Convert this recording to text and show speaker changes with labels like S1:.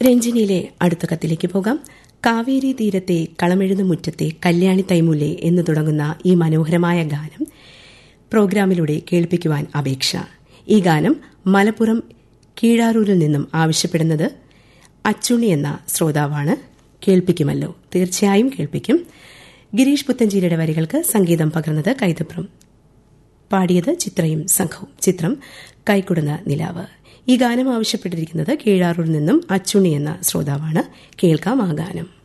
S1: രഞ്ജിനിയിലെ അടുത്ത കത്തിലേക്ക് പോകാം കാവേരി തീരത്തെ കളമെഴുന്ന മുറ്റത്തെ കല്യാണി തൈമുല്ലേ എന്ന് തുടങ്ങുന്ന ഈ മനോഹരമായ ഗാനം പ്രോഗ്രാമിലൂടെ കേൾപ്പിക്കുവാൻ അപേക്ഷ ഈ ഗാനം മലപ്പുറം കീഴാറൂരിൽ നിന്നും ആവശ്യപ്പെടുന്നത് അച്ചുണ്ണി എന്ന ശ്രോതാവാണ് കേൾപ്പിക്കുമല്ലോ തീർച്ചയായും കേൾപ്പിക്കും ഗിരീഷ് പുത്തഞ്ചേരിയുടെ വരികൾക്ക് സംഗീതം പകർന്നത് കൈതപ്രം പാടിയത് ചിത്രയും സംഘവും ചിത്രം കൈക്കുടുന്ന നിലാവ് ഈ ഗാനം ആവശ്യപ്പെട്ടിരിക്കുന്നത് കീഴാറൂരിൽ നിന്നും അച്ചുണ്ണി എന്ന ശ്രോതാവാണ് കേൾക്കാം ആ ഗാനം